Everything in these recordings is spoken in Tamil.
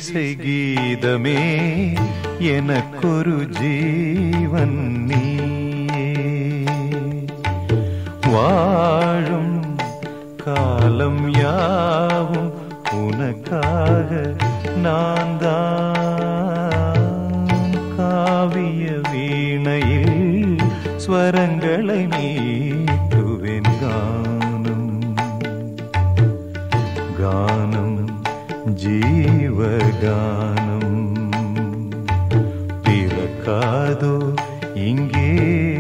ஏழிசை கீதமே எனக்கொரு ஜீவன் நீயே வாழும் காலம் யாவும் உனக்காக நான் தான் காவிய வீணையில் ஸ்வரங்களை மீட்டுவேன் கானம் கானம் ஜீவகானம் பிறக்காதோ இங்கே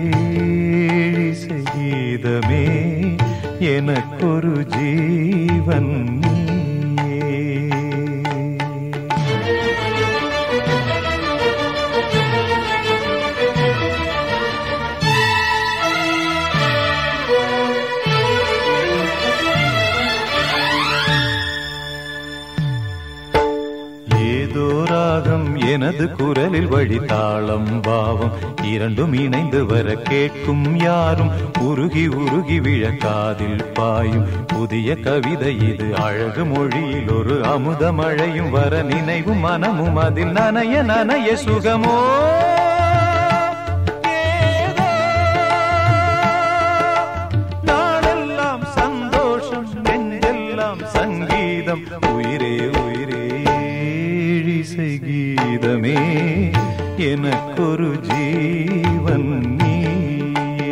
சங்கீதமே எனக்கொரு ஜீவன் நீயே ஏதோ ராகம் எனது குரலில் வழி தாளம் பாவம் இரண்டும் இணைந்து வர கேட்கும் யாரும் உருகி உருகி விழ காதில் பாயும் புதிய கவிதை இது அழகு மொழியில் ஒரு அமுத மழையும் வர நினைவும் மனமும் அதில் நனைய நனைய சுகமோ ஏதோ நாளெல்லாம் சந்தோஷம் நெஞ்செல்லாம் சங்கீதம் உயிரே உயிரே ஏழிசை கீதமே எனக்கொரு ஜீவன் நீயே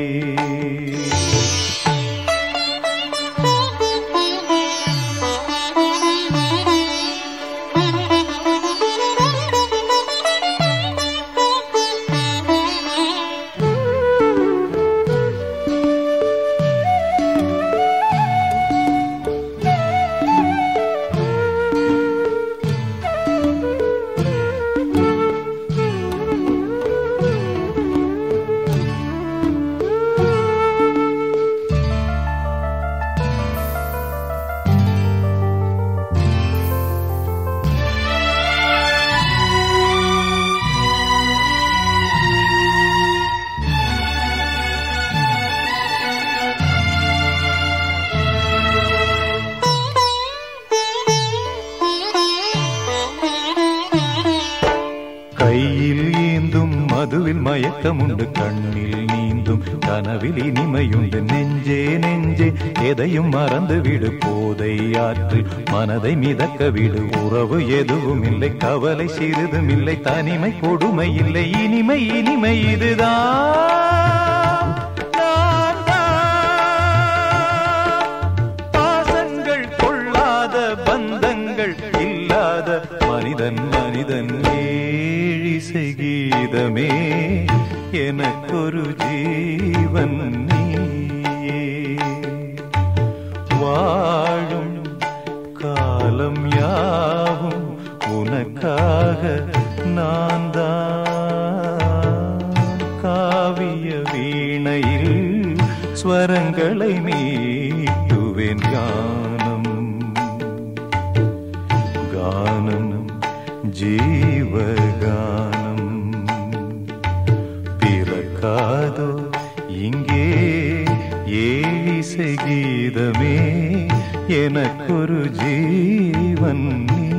கையில் ஏந்தும் மதுவில் மயக்கமுண்டு கண்ணில் நீந்தும் கனவில் இனிமையுண்டு நெஞ்சே நெஞ்சே எதையும் மறந்து விடு போதை ஆற்று மனதை மிதக்க விடு உறவு எதுவும் இல்லை கவலை சிறிதும் இல்லை தனிமை கொடுமை இல்லை இனிமை இனிமை இதுதான் நான் தான். பாசங்கள் கொள்ளாத பந்தங்கள் இல்லாத மனிதன் மனிதன் ஏழிசை கீதமே எனக்கொரு ஜீவன் நீயே வாழும் காலம் யாவும் உனக்காக நான் தான் காவிய வீணையில் ஸ்வரங்களை மீட்டுவேன் கானம் கானம் ஜீவகானம் பிறக்காதோ இங்கே ஏழிசை கீதமே எனக்கொரு ஜீவன் நீ